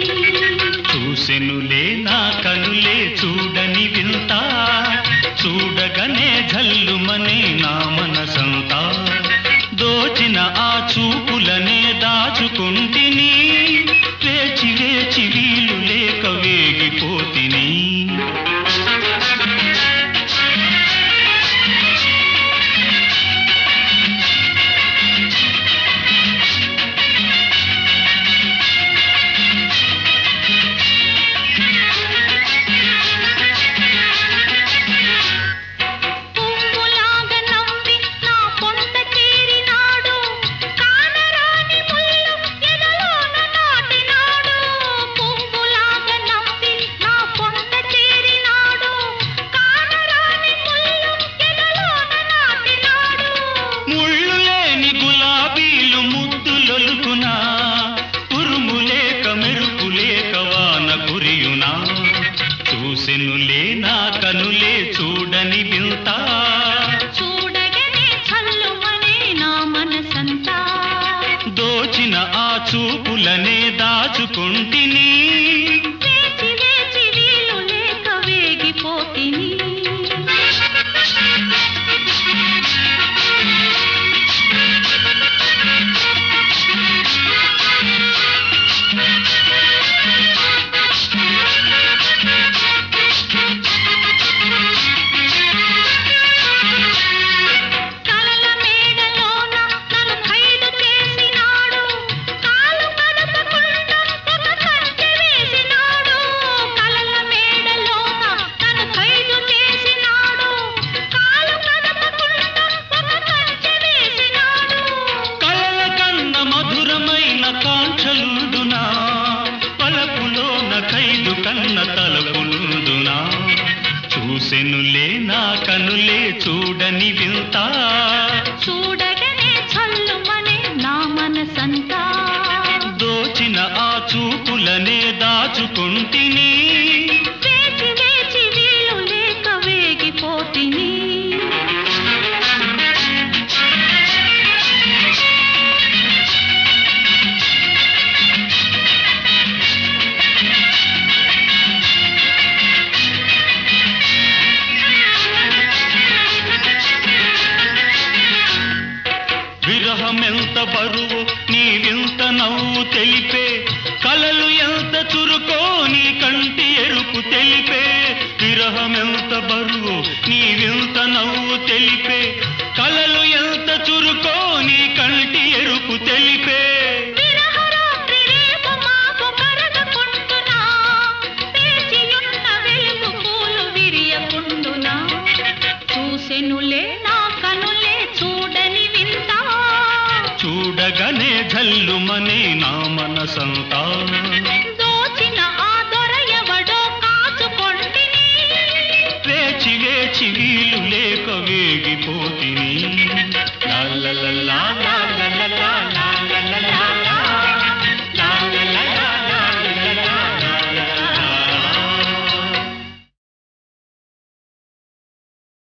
చూసెనులే నా కనులే చూడని వింత చూడగనే జల్లుమనే నా మనసంతా దోచిన ఆ చూపులనే దాచుకుంటిని వేచి వేచి వీలు లేక వేగిపోతిని పువ్వులాగా నవ్వి నా పొంత చేరినాడు కానరాని ముళ్ళు ఎదలోన నాటినాడు పువ్వులాగా నవ్వి నా పొంత చేరినాడు కానరాని ముళ్ళు ఎదలోన నాటినాడు ముళ్ళు లేని గులాబీలు ముద్దులొలుకునా ఉరుము లేక మెరుపు లేక వాన కురియునా చూసెనులే నా కనులే చూడని వింత చూడగనే చల్లుమనే నా మనసంతా దోచిన ఆ చూపులనే దాచుకుంటిని వేచి వేచి వీలు లేక వేగిపోతిని కలల మేడలోన నన్ను ఖైదు చేసినాడు కాలు కదపకుండా ఒక కంచె వేసినాడు కలల మేడలోన నన్ను ఖైదు చేసినాడు కాలు కదపకుండా ఒక కంచె వేసినాడు కలల కన్న మధురమైన కాంక్షలుండునా పలపులోన ఖైదు కన్న తలపులుండునా చూసెనులే నా కనులే చూడని వింత చూడగనే చల్లుమనే నా మనసంతా దోచిన ఆ చూపులనే దాచుకుంటిని వేచి వేచి వీలు లేక వేగిపోతిని విరహమెంత బరువు నీ వింత నవ్వు తెలిపే కలలు ఎంత చురుకో నీ కంటి ఎరుపు తెలిపే విరహమెంత బరువు నీ వింత నవ్వు తెలిపే కలలు ఎంత చురుకో నీ కంటి ఎరుపు తెలిపే విరహరాత్రి రేపు మాపు కరగకుండునా వేచియున్న వెలుగు పూలు విరియకుండునా చూసెనులే నా కనులే చూడని వింత చూడగానే జల్లుమనే నా మనసంతా దోచిన ఆ దొర ఎవడో కాచుకొంటిని వేచి వేచి వీలు లేక వేగిపోతిని